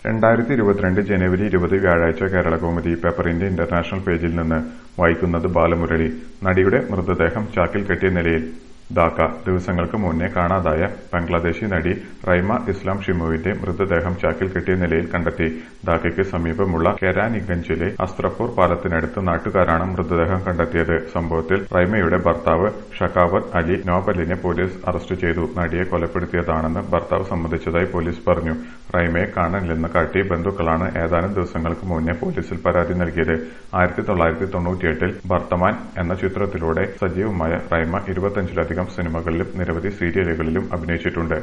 രണ്ടായിരത്തി ഇരുപത്തിരണ്ട് ജനുവരി ഇരുപത് വ്യാഴാഴ്ച കേരളകൗമുദി പേപ്പറിന്റെ ഇന്റർനാഷണൽ പേജിൽ നിന്ന് വായിക്കുന്നത് ബാലമുരളി നടിയുടെ മൃതദേഹം ചാക്കിൽ കെട്ടിയ നിലയിൽ ധാക്ക ദിവസങ്ങൾക്ക് മുന്നേ കാണാതായ ബംഗ്ലാദേശി നടി റൈമ ഇസ്ലാം ഷിമുവിന്റെ മൃതദേഹം ചാക്കിൽ കെട്ടിയ നിലയിൽ കണ്ടെത്തി ധാക്കയ്ക്ക് സമീപമുള്ള കെരാനിഗഞ്ചിലെ അസ്ത്രപൂർ പാലത്തിനടുത്ത് നാട്ടുകാരാണ് മൃതദേഹം കണ്ടെത്തിയത് സംഭവത്തിൽ റൈമയുടെ ഭർത്താവ് ഷക്കാവത്ത് അലി നോബലിനെ പോലീസ് അറസ്റ്റ് ചെയ്തു നടിയെ കൊലപ്പെടുത്തിയതാണെന്ന് ഭർത്താവ് സമ്മതിച്ചതായി പോലീസ് പറഞ്ഞു റൈമയെ കാണാനില്ലെന്ന് കാട്ടി ബന്ധുക്കളാണ് ഏതാനും ദിവസങ്ങൾക്ക് മുന്നേ പോലീസിൽ പരാതി നൽകിയത് ആയിരത്തി തൊള്ളായിരത്തി തൊണ്ണൂറ്റിയെട്ടിൽ ബർത്തമാൻ എന്ന ചിത്രത്തിലൂടെ സജീവമായ റൈമ ഇരുപത്തഞ്ചിലധികം സിനിമകളിലും നിരവധി സീരിയലുകളിലും അഭിനയിച്ചിട്ടുണ്ട്